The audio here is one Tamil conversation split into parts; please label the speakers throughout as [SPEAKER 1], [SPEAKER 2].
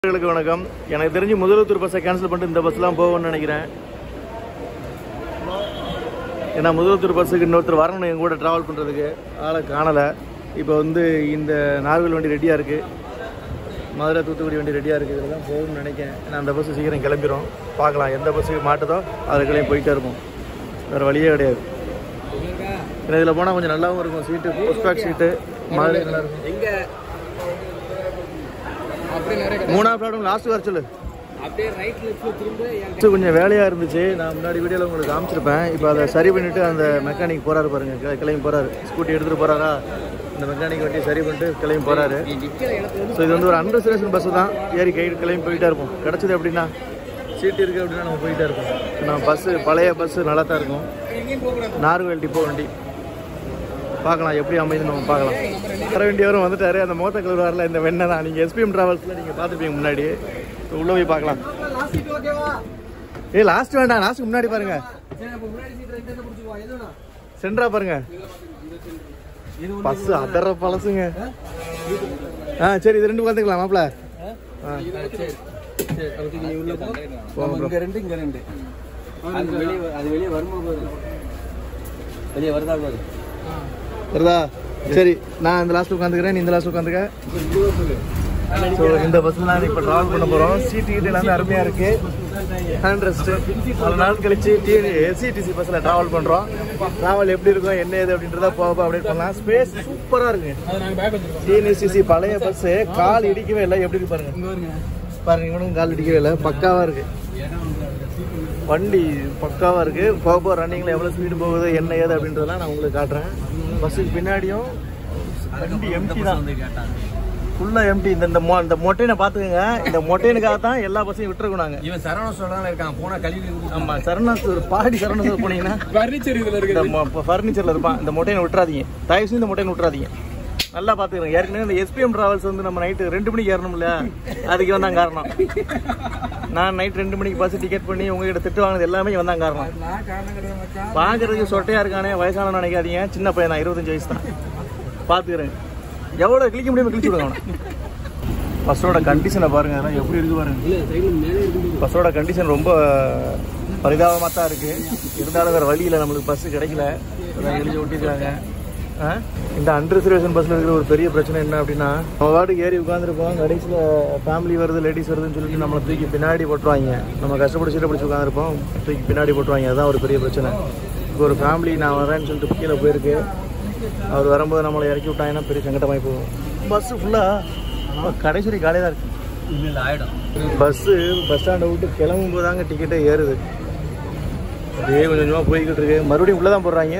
[SPEAKER 1] நண்பர்களுக்கு வணக்கம் எனக்கு தெரிஞ்சு முதலுத்தூர் பஸ்ஸை கேன்சல் பண்ணிட்டு இந்த பஸ்லாம் போகும்னு நினைக்கிறேன் ஏன்னா முதலுத்தூர் பஸ்ஸுக்கு இன்னொருத்தர் வரணும் எங்க கூட ட்ராவல் பண்ணுறதுக்கு ஆளை காணலை இப்போ வந்து இந்த நார்வேல் வண்டி ரெடியாக இருக்குது மதுரை தூத்துக்குடி வண்டி ரெடியாக இருக்குது இதில் தான் போகும்னு நினைக்கிறேன் ஏன்னா அந்த பஸ்ஸு சீக்கிரம் கிளம்பிடும் பார்க்கலாம் எந்த பஸ்ஸுக்கு மாட்டுதோ அதில் கிளம்பி போயிட்டே இருப்போம் வேறு வழியே கிடையாது ஏன்னா இதில் போனால் கொஞ்சம் நல்லாவும் இருக்கும் சீட்டு புஷ் பேக் சீட்டு மாதிரி நல்லா இருக்கும்
[SPEAKER 2] எங்க அப்படியே நிறைய
[SPEAKER 1] மூணாவது பிளாட்ஃபார்ம் லாஸ்ட் வர சொல்லு
[SPEAKER 2] அப்படியே ரைட் லெஃப்ட்ல திரும்ப என்
[SPEAKER 1] ஃபஸ்ட்டு கொஞ்சம் வேலையாக இருந்துச்சு நான் முன்னாடி வீடியோவில் உங்களுக்கு காமிச்சிருப்பேன் இப்போ அதை சரி பண்ணிவிட்டு அந்த மெக்கானிக் போகிறாரு பாருங்க கி- கிளம்பி போகிறாரு ஸ்கூட்டி எடுத்துகிட்டு போகிறாரா இந்த மெக்கானிக் வண்டி சரி பண்ணிட்டு கிளம்பி போகிறாரு
[SPEAKER 2] நிக்கிற இடத்துல
[SPEAKER 1] ஸோ இது வந்து ஒரு அன்ரிசர்வேஷன் பஸ்ஸு தான் ஏறி கை கிளம்பி போயிட்டே இருப்போம் கிடச்சது எப்படின்னா சீட் இருக்குது அப்படின்னா நம்ம போயிட்டே இருப்போம் நம்ம பஸ்ஸு பழைய பஸ்ஸு நல்லா தான் இருக்கும்
[SPEAKER 2] எங்கேயும் போக கூடாது
[SPEAKER 1] நார்வேல் டிப்போ வண்டி பார்க்கலாம் எப்படி அமையுதுன்னு நம்ம பார்க்கலாம் வர வேண்டியவரும் வந்துட்டாரு அந்த மோத்த கலர் வரல இந்த வெண்ணை தான் நீங்கள் எஸ்பிஎம் ட்ராவல்ஸில் நீங்கள் பார்த்துருப்பீங்க முன்னாடி உள்ளே போய் பார்க்கலாம்
[SPEAKER 2] லாஸ்ட் சீட் ஓகேவா
[SPEAKER 1] ஏய் லாஸ்ட் வேண்டாம் லாஸ்ட் முன்னாடி பாருங்க
[SPEAKER 2] சரி அப்ப முன்னாடி சீட் ரைட் என்ன பிடிச்சுக்கோ எதுனா
[SPEAKER 1] சென்ட்ரா பாருங்க
[SPEAKER 2] இது
[SPEAKER 1] பஸ் அதர பழசுங்க ஆ சரி இது ரெண்டு பார்த்துக்கலாம் மாப்பிள ஆ
[SPEAKER 2] சரி சரி அதுக்கு நீ உள்ள போ
[SPEAKER 1] போங்க bro.
[SPEAKER 2] இங்க ரெண்டு இங்க ரெண்டு அது வெளிய அது வெளிய வருமா பாரு வெளிய வருதா பாரு
[SPEAKER 1] வருதா சரி நான் இந்த லாஸ்ட் உட்காந்துக்கிறேன் நீ இந்த லாஸ்ட் உட்காந்துக்க ஸோ இந்த பஸ்ல நான் இப்போ ட்ராவல் பண்ண போகிறோம் சீட்டு கீட்டு எல்லாமே அருமையாக இருக்கு ஹேண்ட் ரெஸ்ட்டு பல நாள் கழிச்சு டி எஸ்சிடிசி பஸ்ஸில் ட்ராவல் பண்ணுறோம் ட்ராவல் எப்படி இருக்கும் என்ன ஏது அப்படின்றத போக போக அப்டேட் பண்ணலாம் ஸ்பேஸ் சூப்பராக இருக்கு
[SPEAKER 2] அது நாங்க பேக் வச்சிருக்கோம்
[SPEAKER 1] டிஎன்எஸ்சிசி பழைய பஸ்ஸு கால் இடிக்கவே இல்லை எப்படி இருக்கு பாருங்க
[SPEAKER 2] இங்க வருங்க
[SPEAKER 1] பாருங்க இவனும் கால் இடிக்கவே இல்லை பக்காவாக இருக்கு வண்டி பக்காவாக இருக்கு போக போக ரன்னிங்கில் எவ்வளோ ஸ்பீடு போகுது என்ன ஏது அப்படின்றதெல்லாம் நான் உங்களுக்கு காட்டுறேன் பஸ்ஸுக்கு பின்னாடியும் வண்டி எம்டி தான் ஃபுல்லாக எம்டி இந்த இந்த மொ இந்த மொட்டைனை பார்த்துக்கோங்க இந்த மொட்டைனுக்காக தான் எல்லா பஸ்ஸையும் விட்டுருக்கோம் நாங்கள்
[SPEAKER 2] இவன் சரவண சொல்றாங்க இருக்கான் போனா கழுவி
[SPEAKER 1] ஆமாம் சரணாசூர் பாடி சரணாசூர் போனீங்கன்னா
[SPEAKER 2] ஃபர்னிச்சர் இதுல இருக்கு
[SPEAKER 1] இந்த ஃபர்னிச்சரில் இருப்பான் இந்த மொட்டைனை விட்டுறாதீங்க தயவு செஞ்சு இந்த மொட்டைனை விட்டுறாதீங்க நல்லா பார்த்துக்கிறேன் ஏற்கனவே இந்த எஸ்பிஎம் டிராவல்ஸ் வந்து நம்ம நைட்டு ரெண்டு மணிக்கு ஏறணும்ல அதுக்கு வந்தான் காரணம் நான் நைட் ரெண்டு மணிக்கு பஸ் டிக்கெட் பண்ணி உங்ககிட்ட திட்டு வாங்கினது எல்லாமே இவன் தான் காரணம்
[SPEAKER 2] நான் காரணம் கிடையாது மச்சான்
[SPEAKER 1] பார்க்கறதுக்கு சொட்டையா இருக்கானே வயசான நினைக்காதீங்க சின்ன பையன் நான் இருபத்தஞ்சு வயசு தான் பார்த்துக்கிறேன் எவ்வளோ கிளிக்க முடியுமோ கிழிச்சு விடுங்க அவனை பஸ்ஸோட கண்டிஷனை பாருங்க அதெல்லாம் எப்படி இருக்கு பாருங்க
[SPEAKER 2] இல்ல சைடுல மேலே இருக்கு
[SPEAKER 1] பஸ்ஸோட கண்டிஷன் ரொம்ப பரிதாபமாக தான் இருக்கு இருந்தாலும் வேற வழியில் நம்மளுக்கு பஸ் கிடைக்கல அதான் எழுதி ஒட்டிருக்காங்க ஆ? இந்த அன்ரிசர்வேஷன் பஸ்ஸில் இருக்கிற ஒரு பெரிய பிரச்சனை என்ன அப்படின்னா நம்ம வாட்டுக்கு ஏறி உட்காந்துருப்போம் கடைசியில் ஃபேமிலி வருது லேடிஸ் வருதுன்னு சொல்லிட்டு நம்மளை தூக்கி பின்னாடி போட்டுருவாங்க நம்ம கஷ்டப்பட்டு சீட்டை பிடிச்சி உட்காந்துருப்போம் தூக்கி பின்னாடி போட்டுருவாங்க அதுதான் ஒரு பெரிய பிரச்சனை இப்போ ஒரு ஃபேமிலி நான் வரேன்னு சொல்லிட்டு கீழே போயிருக்கு அவர் வரும்போது நம்மளை இறக்கி விட்டாங்கன்னா பெரிய சங்கடமாகி போகும் பஸ்ஸு ஃபுல்லாக கடைசி வரைக்கும் காலியாக தான் இருக்கு
[SPEAKER 2] இல்ல ஆயிடும்
[SPEAKER 1] பஸ்ஸு பஸ் ஸ்டாண்டை விட்டு கிளம்பும் போது தாங்க டிக்கெட்டே ஏறுது அப்படியே கொஞ்சம் கொஞ்சமாக போய்கிட்டு இருக்கு மறுபடியும் உள்ளே தான் போடுறாங்க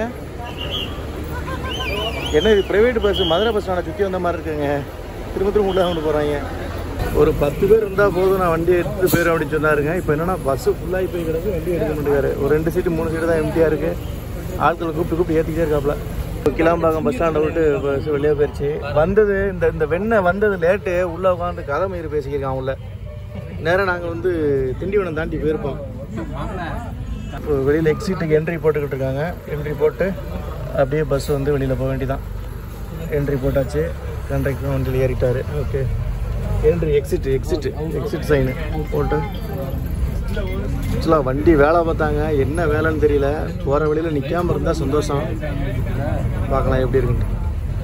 [SPEAKER 1] என்ன இது ப்ரைவேட் பஸ் மதுரை பஸ் ஸ்டாண்டை சுற்றி வந்த மாதிரி இருக்குங்க திரும்ப திரும்ப உள்ளே கொண்டு போகிறாங்க ஒரு பத்து பேர் இருந்தால் போதும் நான் வண்டி எடுத்து போயிடும் அப்படின்னு சொன்னாருங்க இப்போ என்னன்னா பஸ்ஸு ஃபுல்லாகி போய் கிடக்கு வண்டி எடுக்க மாட்டேங்காரு ஒரு ரெண்டு சீட்டு மூணு சீட்டு தான் எம்டியாக இருக்குது ஆட்களை கூப்பிட்டு கூப்பிட்டு ஏற்றிக்கிட்டே இருக்காப்புல இப்போ கிளாம்பாக்கம் பஸ் ஸ்டாண்டை விட்டு பஸ் வெளியே போயிடுச்சு வந்தது இந்த இந்த வெண்ணெய் வந்தது லேட்டு உள்ளே உட்காந்து கதை மயிறு பேசிக்கிருக்கான் உள்ள நேராக நாங்கள் வந்து திண்டிவனம் தாண்டி போயிருப்போம் இப்போ வெளியில் எக்ஸிட்டுக்கு என்ட்ரி போட்டுக்கிட்டு இருக்காங்க என்ட்ரி போட்டு அப்படியே பஸ் வந்து வெளியில் போக வேண்டியதான் என்ட்ரி போட்டாச்சு கண்டக்டர் வண்டியில் ஏறிட்டாரு okay entry exit exit exit sign போட்டு ஆக்சுவலாக வண்டி வேலை பார்த்தாங்க என்ன வேலைன்னு தெரியல போகிற வழியில் நிற்காம இருந்தால் சந்தோஷம் பார்க்கலாம் எப்படி இருக்குன்ட்டு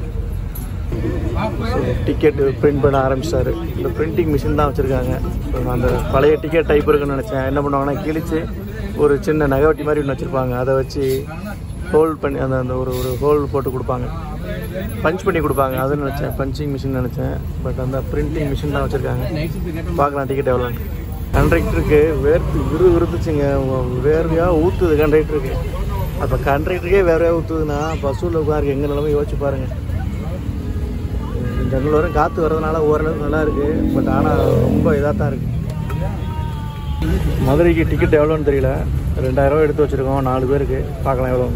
[SPEAKER 1] டிக்கெட் பிரிண்ட் பண்ண ஆரம்பிச்சிட்டாரு இந்த பிரிண்டிங் மிஷின் தான் வச்சுருக்காங்க அந்த பழைய டிக்கெட் டைப் இருக்குன்னு நினச்சேன் என்ன பண்ணுவாங்கன்னா கிழிச்சு ஒரு சின்ன நகைவட்டி மாதிரி ஒன்று வச்சுருப்பாங்க அதை வச்சு ஹோல்ட் பண்ணி அந்த அந்த ஒரு ஒரு ஹோல் போட்டு கொடுப்பாங்க பஞ்ச் பண்ணி கொடுப்பாங்க அதுன்னு நினச்சேன் பஞ்சிங் மிஷின் நினச்சேன் பட் அந்த பிரிண்டிங் மிஷின் தான் வச்சுருக்காகாங்க
[SPEAKER 2] நைட் ஷிஃப்ட் கேட்டா
[SPEAKER 1] பார்க்கலாம் டிக்கெட் எவ்வளோன்னு கண்டக்டருக்கு வேர்த்து விறு விறுத்துச்சுங்க வேர்வையாக ஊற்றுது கண்டக்டருக்கு அப்போ கண்டக்டருக்கே வேர்வையாக ஊற்றுதுன்னா பஸ்ஸில் உட்காருக்கு எங்கள் நிலமை யோசிச்சு பாருங்கள் ஜன்னல் வரும் காற்று வர்றதுனால ஓரளவுக்கு நல்லா இருக்குது பட் ஆனால் ரொம்ப இதாக தான் இருக்குது மதுரைக்கு டிக்கெட் எவ்வளோன்னு தெரியல ரெண்டாயிரரூவா எடுத்து வச்சுருக்கோம் நாலு பேருக்கு பார்க்கலாம் எவ்வளோ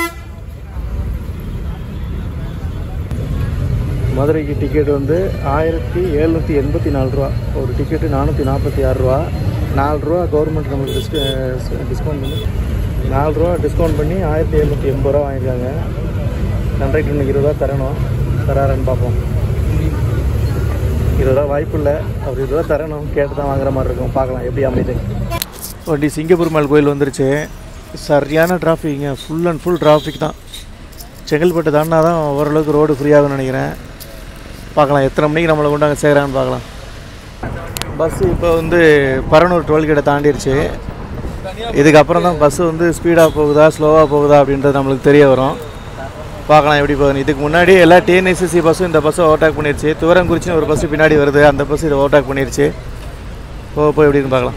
[SPEAKER 1] மதுரைக்கு டிக்கெட் வந்து ஆயிரத்தி எழுநூற்றி எண்பத்தி நாலு ரூபா ஒரு டிக்கெட்டு நானூற்றி நாற்பத்தி ஆறு ரூபா நாலு ரூபா கவர்மெண்ட் நம்மளுக்கு டிஸ்க டிஸ்கவுண்ட் பண்ணி நாலு ரூபா டிஸ்கவுண்ட் பண்ணி ஆயிரத்தி எழுநூற்றி எண்பது ரூபா வாங்கியிருக்காங்க கண்டக்டர் இன்னைக்கு இருபது ரூபா தரணும் தராருன்னு பார்ப்போம் இதெல்லாம் வாய்ப்பு இல்லை அப்படி இதெல்லாம் தரணும் கேட்டு தான் வாங்குற மாதிரி இருக்கும் பார்க்கலாம் எப்படி அமைது வண்டி சிங்கப்பூர் மேல் கோயில் வந்துருச்சு சரியான டிராஃபிக்ங்க ஃபுல் அண்ட் ஃபுல் டிராஃபிக் தான் செங்கல்பட்டு தாண்டினா தான் ஓரளவுக்கு ரோடு ஃப்ரீயாகும்னு நினைக்கிறேன் பார்க்கலாம் எத்தனை மணிக்கு நம்மளை கொண்டு அங்கே சேர்க்குறாங்கன்னு பார்க்கலாம் பஸ்ஸு இப்போ வந்து பரனூர் டோல்கேட்டை தாண்டிடுச்சு இதுக்கப்புறம் தான் பஸ்ஸு வந்து ஸ்பீடாக போகுதா ஸ்லோவாக போகுதா அப்படின்றது நம்மளுக்கு தெரிய வரும் பார்க்கலாம் எப்படி போகுது இதுக்கு முன்னாடி எல்லா டிஎன்எஸ்எஸ்சி பஸ்ஸும் இந்த பஸ்ஸை ஓவர்டேக் பண்ணிருச்சு துவரங்குறிச்சின்னு ஒரு பஸ்ஸு பின்னாடி வருது அந்த பஸ் இதை ஓவர்டேக் பண்ணிருச்சு போக போய் எப்படின்னு பார்க்கலாம்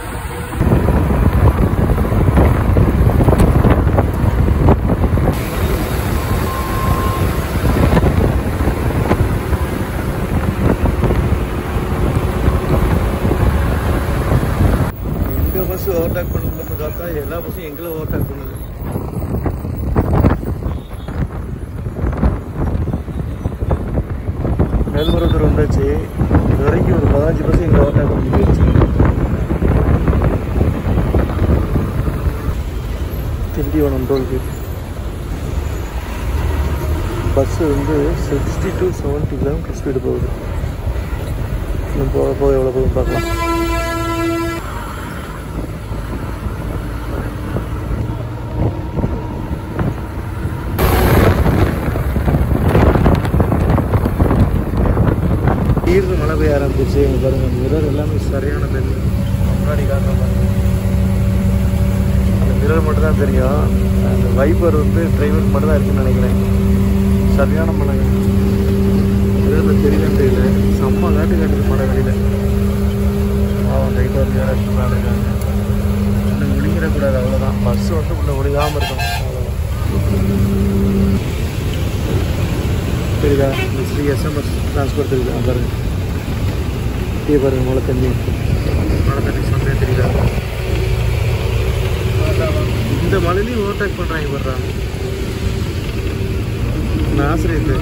[SPEAKER 1] எங்கள் பஸ் ஓவர்டேக் பண்ணணும்னு பார்த்தா எல்லா பஸ்ஸும் எங்களை ஓவர்டேக் பண்ணுது மேல்மருவத்தூர் வந்தாச்சு இது வரைக்கும் ஒரு பதினஞ்சு பஸ் எங்களை ஓவர்டேக் பண்ணி போயிடுச்சு திண்டிவனம் டோல்கேட் பஸ்ஸு வந்து sixty to seventy kilometre speed போகுது இன்னும் போக போக எவ்வளோ போகுதுன்னு பார்க்கலாம் தீர்ந்து மழை பெய்ய ஆரம்பிச்சிருச்சு இங்க பாருங்க அந்த மிரர் எல்லாமே சரியான பெல் முன்னாடி காட்டுற பாருங்க அந்த மிரர் மட்டும் தான் தெரியும் அந்த வைப்பர் வந்து டிரைவருக்கு மட்டும் தான் இருக்குன்னு நினைக்கிறேன் சரியான மழைங்க மிரரில் தெரியலன்னு தெரியல செம்ம காட்டு காட்டுது மழை வெளியில் பாவம் கைட்டு வந்து யாராச்சும் மேலே இருக்காங்க இன்னும் விழுங்கிடக்கூடாது அவ்வளோதான் பஸ் வந்து உள்ள ஒழுகாமல் இருக்கும் அவ்வளோதான் தெரியுதா இந்த ஸ்ரீ எஸ்எம்எஸ் ட்ரான்ஸ்போர்ட் தெரியுதா அங்க பாருங்க டீ பாருங்க மழை தண்ணி மழை தண்ணி சொன்னே தெரியுதா இந்த மழையிலையும் ஓவர்டேக் பண்ணுறாங்க வர்றாங்க நான் ஆசிரியர்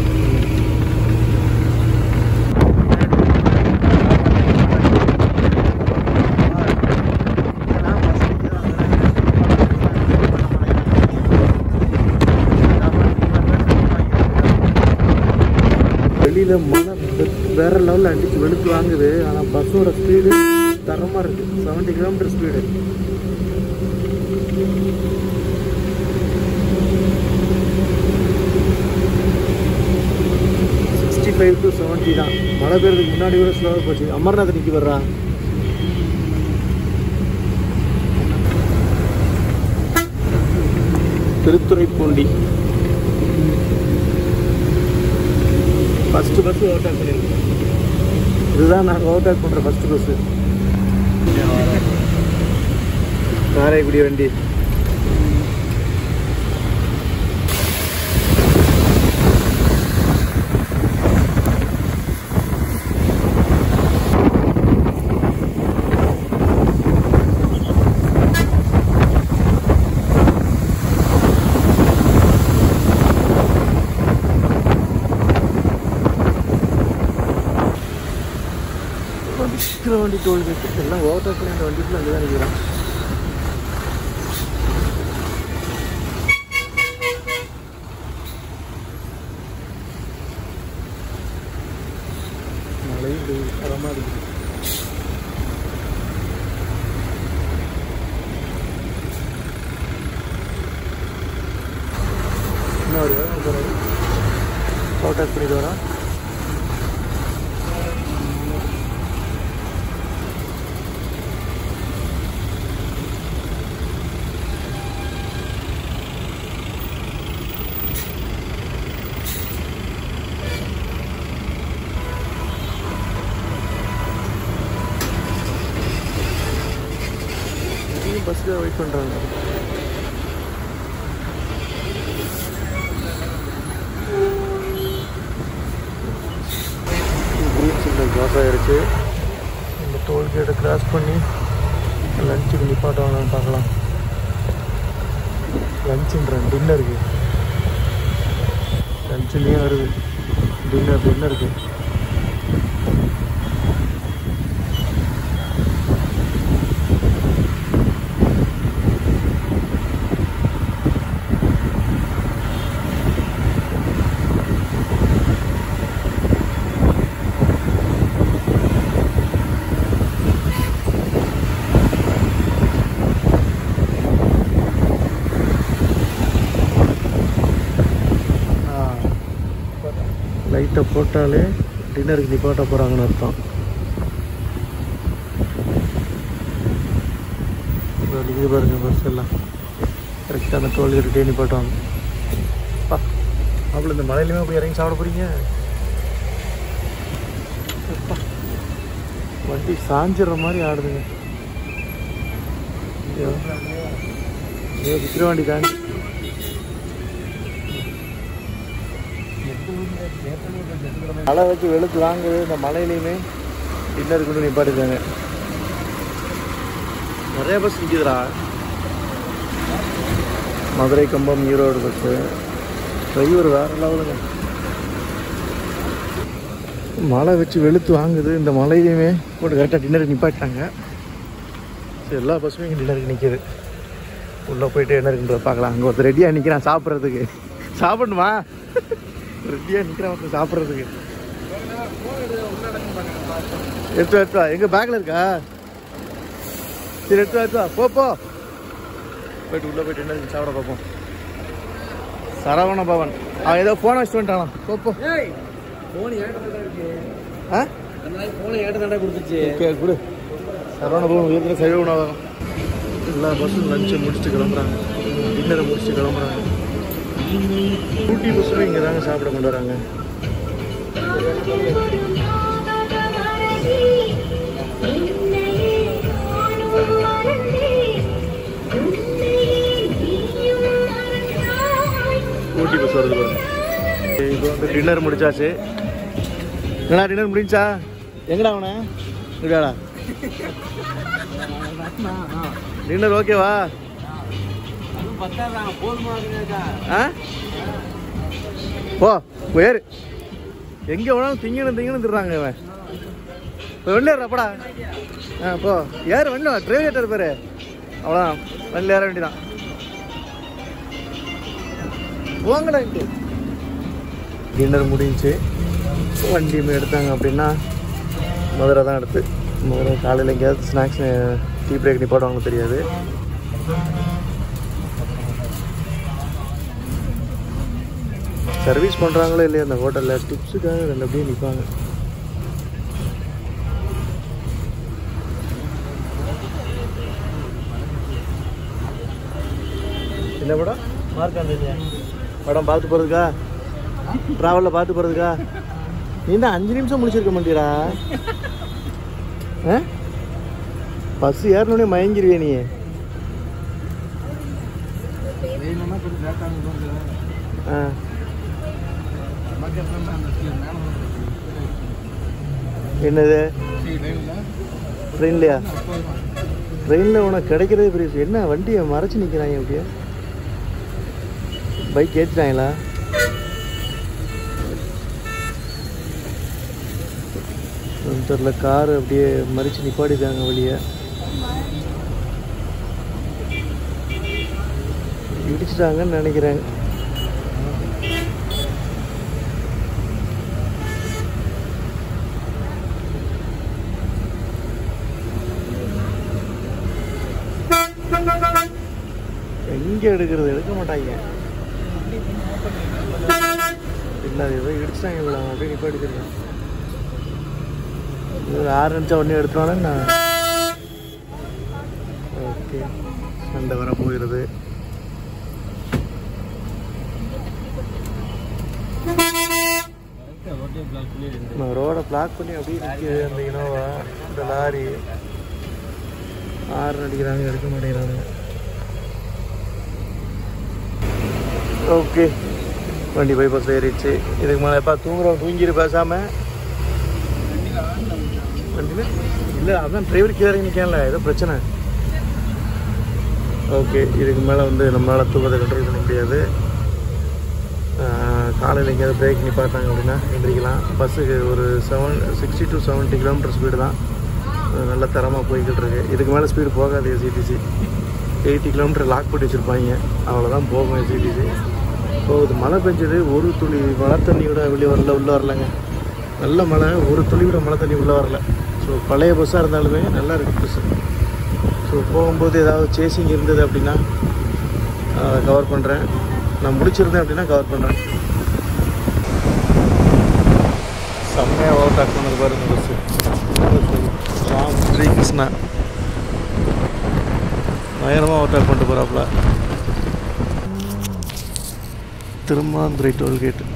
[SPEAKER 1] வெளியில் மழை வெ- வேற லெவலில் அடிச்சு வெளுத்து வாங்குது ஆனால் பஸ்ஸோட ஸ்பீடு தரமாக இருக்குது seventy kilometre speed sixty five to seventy தான் மழை பெய்யறதுக்கு முன்னாடி கூட ஸ்லோவாக போச்சு அமர்நாத் நிற்கி வர்றான் திருத்துறைப்பூண்டி ஃபஸ்ட்டு பஸ் ஓவர்டேக் பண்ணியிருக்கோம் இதுதான் நாங்கள் ஓவர்டேக் பண்ணுற ஃபஸ்ட்டு பஸ்ஸு காரைக்குடி வண்டி விற்கிற வண்டி டோல்கேட் எல்லாம் ஓவர்டேக் பண்ணி அந்த வண்டிக்குள்ள அங்கே தான் நிற்கிறான் மழையும் பெய்யுது தரமாக இருக்குது இன்னும் ஒரு ஓவர்டேக் பண்ணிட்டு வரான் இங்கேயும் பஸ்ஸில் வெயிட் பண்ணுறாங்க க்ரீன் சிக்னல் கிராஸ் ஆகிருச்சு இந்த டோல்கேட்டை கிராஸ் பண்ணி லஞ்சுக்கு நிப்பாட்டுவாங்கன்னு பார்க்கலாம் லஞ்சுன்றேன் டின்னருக்கு லஞ்சுலேயும் வருது டின்னர் டின்னருக்கு லைட்டை போட்டாலே டின்னருக்கு நிப்பாட்ட போகிறாங்கன்னு அர்த்தம் இப்போ இது பாருங்க பஸ் எல்லாம் கரெக்டாக அந்த டோல்கேட்டே நிப்பாட்டுவாங்க அப்பா அவ்வளோ இந்த மலையிலுமே போய் இறங்கி சாப்பிட போகிறீங்க அப்பா வண்டி சாஞ்சிடுற மாதிரி ஆடுதுங்க ஐயோ ஐயோ விக்கிரவாண்டி தாண்டி மழை வச்சு வெளுத்து வாங்குது இந்த மலையிலையுமே டின்னர் கொண்டு நிப்பாட்டிருக்காங்க நிறைய பஸ் நிற்கிதுடா மதுரை கம்பம் ஈரோடு பஸ்ஸு டிரைவர் வேற லெவலுங்க மழை வச்சு வெளுத்து வாங்குது இந்த மலையிலையுமே போட்டு கரெக்டாக டின்னருக்கு நிப்பாட்டாங்க சரி எல்லா பஸ்ஸுமே இங்கே டின்னருக்கு நிற்கிது உள்ளே போயிட்டு என்ன இருக்குன்றத பார்க்கலாம் அங்கே ஒருத்தர் ரெடியாக நிற்கிறான் சாப்பிட்றதுக்கு சாப்பிடணுமா ரெடியாக நிற்கிறான் ஒருத்தர் சாப்பிட்றதுக்கு எடுத்து எடுத்து வா எங்கள் பேக்கில் இருக்கா சரி எடுத்து வா, எடுத்து வா போ போ போயிட்டு உள்ளே போயிட்டு என்ன சாப்பிட பார்ப்போம் சரவண பவன் அவன் ஏதோ ஃபோன் வச்சுட்டு வந்துட்டானா போ போ
[SPEAKER 2] போன் ஏட்ட இருக்கு
[SPEAKER 1] ஆ
[SPEAKER 2] அந்த நாளைக்கு போன ஏட்ட தண்டா கொடுத்துச்சு
[SPEAKER 1] ஓகே கொடு சரவண பவன் உயர்ந்த சைவ உணவகம் எல்லா பஸ்ஸும் லஞ்சை முடிச்சுட்டு கிளம்புறாங்க டின்னரை முடிச்சுட்டு கிளம்புறாங்க ஊட்டி பஸ்ஸும் இங்கே தாங்க சாப்பிட கொண்டு வராங்க ஊட்டி பஸ் வருது பாருங்க இப்போ வந்து டின்னர் முடிச்சாச்சு என்னடா டின்னர் முடிஞ்சா எங்கடா அவனை இப்படியாடா டின்னர் ஓகேவா
[SPEAKER 2] அதுவும் பத்தாதான் போதுமானதுக்கா
[SPEAKER 1] ஆ போ உயர் எங்கே வேணாலும் திங்கணும் திங்கணும் திடுறாங்க இவன் இப்போ வெளில ஏறப்படா ஆ போ ஏறு வெளில டிரைவர் ஏற்ற பேர் அவ்வளோதான் வெளில ஏற வேண்டியதான் போங்கடா இங்கே டின்னர் முடிஞ்சு வண்டியுமே எடுத்தாங்க அப்படின்னா மதுரை தான் எடுத்து மதுரை காலையில் எங்கேயாவது ஸ்நாக்ஸ் டீ பிரேக் நிப்பாட்டுவாங்க தெரியாது சர்வீஸ் பண்ணுறாங்களோ இல்லையா அந்த ஹோட்டலில் டிப்ஸுக்காக ரெண்டு அப்படியே நிற்பாங்க என்ன படம் மார்க்காண்டியா படம் பார்த்து போகிறதுக்கா ட்ராவலில் பார்த்து போகிறதுக்கா நீ தான் அஞ்சு நிமிஷம் முடிச்சிருக்க மாட்டியடா ஆ பஸ் ஏறினோடனே மயங்கிருவே நீ
[SPEAKER 2] வேணும்னா கொஞ்சம் லேட்டாக
[SPEAKER 1] ஆ என்னது ட்ரெயின்லையா ட்ரெயினில் உனக்கு கிடைக்கிறதே பெரிய விஷயம். என்ன வண்டியை மறைச்சு நிற்கிறாங்க அப்படியே பைக் ஏற்றிட்டாங்களா தெரில கார் அப்படியே மறிச்சு நிப்பாட்டிட்டாங்க வெளியே இடிச்சிட்டாங்கன்னு நினைக்கிறேன் எங்கே எடுக்கிறது எடுக்க மாட்டாங்க இல்லை அது ஏதோ இடிச்சிட்டாங்க இவ்வளோ அப்படியே நிப்பாடிச்சிருக்கேன் இது ஆறு நிமிஷம் உடனே எடுத்துனாலும் நான் ஓகே சண்டை வர போகிறது நம்ம ரோடை பிளாக் பண்ணி அப்படியே நிற்கிது அந்த இனோவா இந்த லாரி ஆறு அடிக்கிறாங்க எடுக்க மாட்டேங்கிறாங்க ஓகே வண்டி போய் பஸ் ஏறிடுச்சு இதுக்கு மேலே எப்போ தூங்குறோம் தூங்கிட்டு பேசாம வண்டியில் இல்லை அதான் டிரைவர் கீழே நிற்கல ஏதோ பிரச்சனை ஓகே இதுக்கு மேலே வந்து நம்மளால் தூக்கத்தை கண்ட்ரோல் பண்ண முடியாது காலையில் எங்கேயாவது பிரேக் நிப்பாட்டாங்க அப்படின்னா எந்திரிக்கலாம் பஸ்ஸுக்கு ஒரு seven sixty to seventy kilometre speed தான் அது நல்ல தரமாக போய்கிட்டு இருக்கு இதுக்கு மேலே ஸ்பீடு போகாது எஸ்சிடிசி எயிட்டி கிலோமீட்டர் லாக் பண்ணி வச்சுருப்பாங்க அவ்வளோதான் போகும் எஸ்சிடிசி போகுது மழை பெஞ்சது ஒரு துளி மழை தண்ணி கூட வெளியே வரல உள்ளே வரலங்க நல்ல மழை ஒரு துளி கூட மழை தண்ணி உள்ளே வரல ஸோ பழைய பஸ்ஸாக இருந்தாலுமே நல்லா இருக்குது பஸ்ஸு ஸோ போகும்போது ஏதாவது சேசிங் இருந்தது அப்படின்னா கவர் பண்ணுறேன் நான் முடிச்சிருந்தேன் அப்படின்னா கவர் பண்ணுறேன் செம்மையாக ஓவர்டேக் பண்ணது பாருங்க பஸ்ஸு ராம் ஸ்ரீ கிருஷ்ணா பயங்கரமாக ஓவர்டேக் பண்ணிட்டு போகிறாப்புல திருமாந்துரை டோல்கேட்டு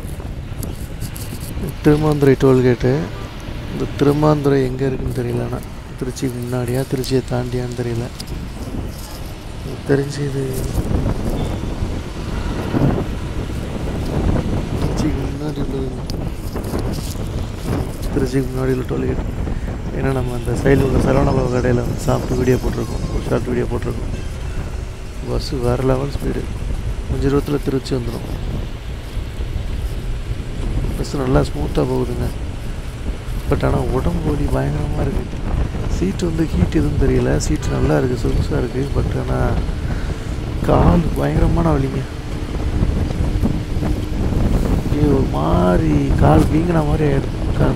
[SPEAKER 1] திருமாந்துரை டோல்கேட்டு இந்த திருமாந்துரை எங்கே இருக்குன்னு தெரியல ஆனால் திருச்சிக்கு முன்னாடியா திருச்சியை தாண்டியான்னு தெரியல எனக்கு தெரிஞ்சு இது திருச்சிக்கு முன்னாடி உள்ளது திருச்சிக்கு முன்னாடி உள்ள டோல்கேட் ஏன்னா நம்ம அந்த சைடில் உள்ள சரவணபவ கடையில் வந்து சாப்பிட்டு வீடியோ போட்டிருக்கோம் ஒரு ஷார்ட் வீடியோ போட்டிருக்கோம் பஸ்ஸு வேறு லெவல் ஸ்பீடு கொஞ்சம் இருபத்தில் திருச்சி வந்துடும் பஸ்ஸு நல்லா ஸ்மூத்தாக போகுதுங்க பட் ஆனால் உடம்பு வலி பயங்கரமாக இருக்குது சீட்டு வந்து ஹீட் எதுவும் தெரியல சீட்டு நல்லா இருக்குது சொகுசாக இருக்குது பட் ஆனால் கால் பயங்கரமான வலிங்க இது ஒரு மாதிரி கால் வீங்கின மாதிரி ஆயிடுது கால்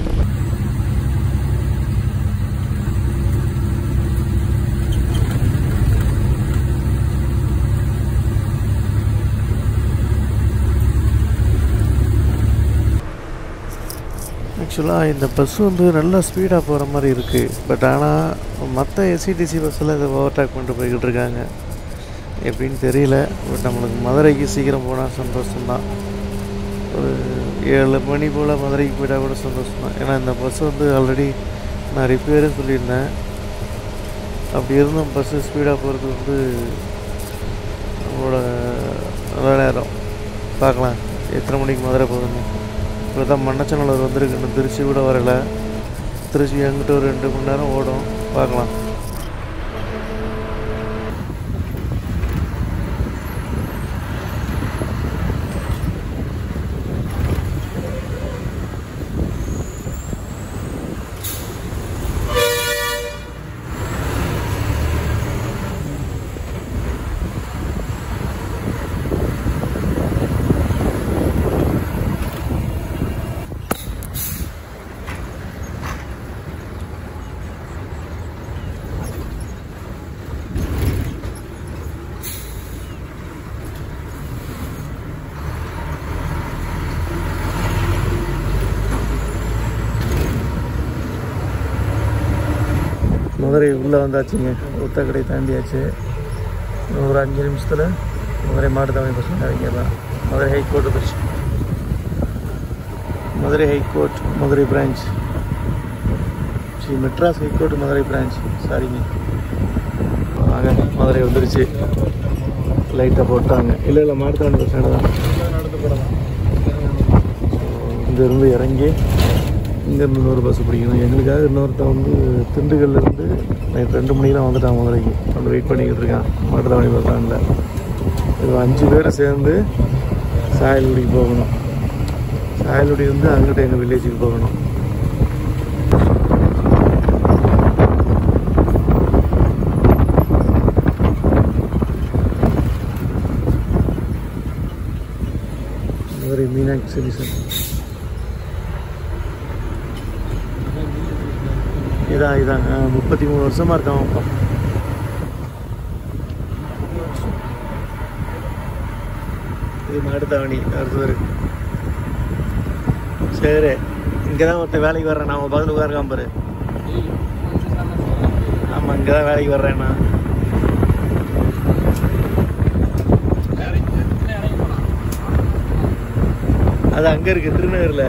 [SPEAKER 1] ஆக்சுவலாக இந்த பஸ் வந்து நல்லா ஸ்பீடாக போகிற மாதிரி இருக்குது பட் ஆனால் மற்ற எஸ்சிடிசி பஸ்ஸில் இதை ஓவர்டேக் பண்ணிட்டு போய்கிட்டு இருக்காங்க எப்படின்னு தெரியல பட் நம்மளுக்கு மதுரைக்கு சீக்கிரம் போனால் சந்தோஷம்தான் ஒரு ஏழு மணி போல் மதுரைக்கு போயிட்டால் கூட சந்தோஷம் தான் ஏன்னா இந்த பஸ் வந்து ஆல்ரெடி நான் ரிப்பேரும் சொல்லியிருந்தேன் அப்படி இருந்தும் பஸ்ஸு ஸ்பீடாக போகிறது வந்து நம்மளோட நல்ல நேரம் பார்க்கலாம் எத்தனை மணிக்கு மதுரை போகுதுன்னு இப்போ தான் மண்ணச்சநல்லூர் வந்திருக்கு இன்னும் திருச்சி கூட வரலை திருச்சி எங்கிட்ட ஒரு ரெண்டு மணி நேரம் ஓடும் பார்க்கலாம் மதுரை உள்ளே வந்தாச்சுங்க ஒத்தக்கடை தாண்டியாச்சு இன்னும் ஒரு அஞ்சு நிமிஷத்தில் மதுரை மாட்டுத்தாவணி பஸ் இறங்கிடலாம் Madurai high court bus Madurai high court Madurai branch Sri Madras high court Madurai branch சாரிங்க வாங்க மதுரை வந்துருச்சு லைட்டாக போட்டாங்க இல்லை இல்லை மாட்டுத்தாவணி பஸ் ஸ்டாண்டு தான் இங்கேருந்து இறங்கி இங்கேருந்து இன்னொரு பஸ் பிடிக்கணும் எங்களுக்காக இன்னொருத்தன் வந்து திண்டுக்கல்ல இருந்து நைட் ரெண்டு மணிக்கெலாம் வந்துட்டான் மதுரைக்கு வந்து வெயிட் பண்ணிக்கிட்டு இருக்கான் மாட்டுத்தாவணி பஸ் ஸ்டாண்டில் இது அஞ்சு பேரை சேர்ந்து சாயல்குடிக்கு போகணும் சாயல்குடி வந்து அங்கிட்ட எங்கள் வில்லேஜுக்கு போகணும் மதுரை மீனாட்சி எக்ஸிபிஷன் இதான் இதான் ஆ, முப்பத்தி மூணு வருஷமா இருக்கான் அப்பா இது மாட்டுத்தாவணி அடுத்தது சரி இங்கே தான் ஒருத்தன் வேலைக்கு வர்றேன் நான் உன் பக்கத்தில் உட்காருக்கான் பாரு ஆமாம் இங்கே தான் வேலைக்கு வர்றேன் நான் அது அங்கே இருக்கு திருநகரில்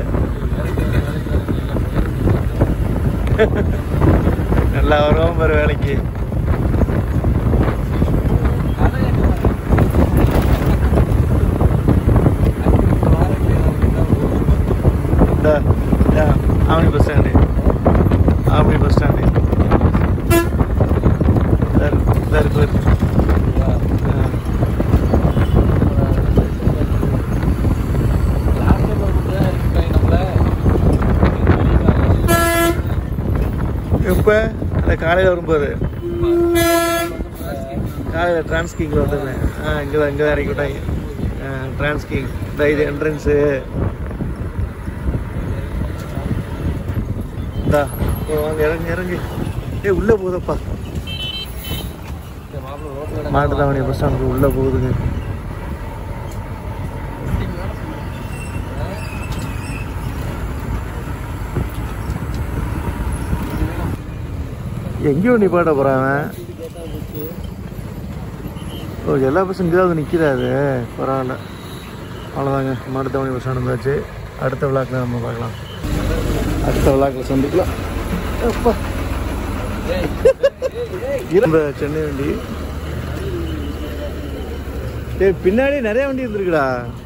[SPEAKER 1] நல்லா வருவோம் பாரு வேலைக்கு இந்த இந்த Avani bus stand Avani bus stand இதா இருக்கு, இதா இருக்கு பாரு. ஆ. எப்போ அந்த காலையில் வரும்போது காலையில் டிரான்ஸ்கிங்கில் வந்துருந்தேன் ஆ இங்கே தான் இங்கே தான் இறக்கி விட்டாங்க டிரான்ஸ்கிங் இந்த இது என்ட்ரன்ஸு இந்தா ஓ, வாங்க இறங்கி இறங்கி ஏய் உள்ளே போகுதப்பா மாட்டுத்தாவணி பஸ் ஸ்டாண்டுக்கு உள்ளே போகுதுங்க எங்கேயோ நிப்பாட்ட போகிறான் அவன் ஓ எல்லா பஸ்ஸும் இங்கே தான் நிற்கிறாது பரவாயில்ல அவ்வளோதாங்க மாட்டுத்தாவணி பஸ் ஸ்டாண்ட் வந்தாச்சு அடுத்த விழாக்கில் நம்ம பார்க்கலாம் அடுத்த விழாக்கில் சந்திக்கலாம் அப்பா இரும்ப சென்னை வண்டி ஏய் பின்னாடி நிறைய வண்டி இருந்திருக்குடா